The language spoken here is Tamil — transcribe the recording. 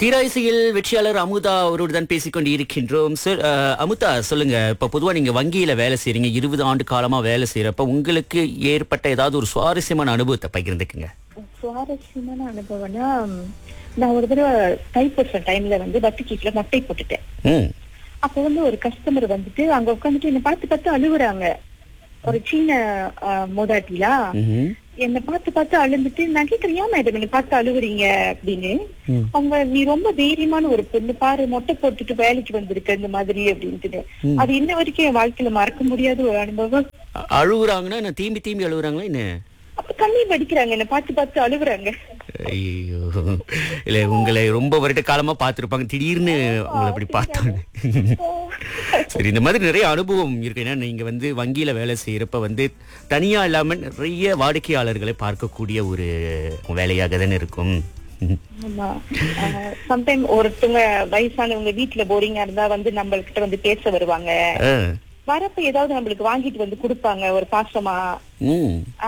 தீராயிசையில் வெற்றியாளர் அமுதா அவரோடு தான் பேசிக்கொண்டு இருக்கின்றோம் சார் அஹ், அமுதா சொல்லுங்க இப்ப பொதுவா நீங்க வங்கியில வேலை செய்றீங்க இருபது ஆண்டு காலமா வேலை செய்யறப்ப உங்களுக்கு ஏற்பட்ட ஏதாவது ஒரு சுவாரஸ்யமான அனுபவத்தை பகிர்ந்துக்குங்க சுவாரஸ்யமான அனுபவம்னா நான் ஒரு தடவை தைப்பூச டைம்ல வந்து பத்துக்கீட்ல மொட்டை போட்டுட்டேன் ம் அப்போ வந்து ஒரு கஸ்டமர் வந்துட்டு அங்க உட்காந்துட்டு என்ன பார்த்து பார்த்து அழுகுறாங்க ஒரு சீன ஆஹ், மூதாட்டிலா ம்ஹும். என்ன பார்த்து பார்த்து அழுந்துட்டு நான் கேக்குறேன் ஏன் மேடம் நீங்க பார்த்து அழுகுறீங்க அப்படின்னு ம். அவங்க நீ ரொம்ப தைரியமான ஒரு பொண்ணு பாரு மொட்டை போட்டுட்டு வேலைக்கு வந்திருக்க இந்த மாதிரி அப்படின்ட்டு அது இன்ன வரைக்கும் என் வாழ்க்கையில மறக்க முடியாத ஒரு அனுபவம் அ- அழுகுறாங்கன்னா என்ன தீம்பி தீம்பி அழுகுறாங்களா என்ன அப்ப கண்ணீர் வடிக்கிறாங்க என்ன பார்த்து பார்த்து அழுகுறாங்க ஐயோ இல்ல உங்களை ரொம்ப வருட காலமா பார்த்திருப்பாங்க திடீர்னு உங்களை அப்படி பார்த்தாங்க சரி இந்த மாதிரி நிறைய அனுபவம் இருக்கு ஏன்னா நீங்க வந்து வங்கியில வேலை செய்யறப்ப வந்து தனியா இல்லாம நிறைய வாடிக்கையாளர்களை பார்க்கக்கூடிய ஒரு வேலையாக தானே இருக்கும் ஆமா சம்டைம் ஒருத்தவங்க வயசானவங்க வீட்டுல போரிங்கா இருந்தா வந்து நம்மள்கிட்ட வந்து பேச வருவாங்க ஆ. வரப்ப ஏதாவது நம்மளுக்கு வாங்கிட்டு வந்து கொடுப்பாங்க ஒரு பாசமா ம்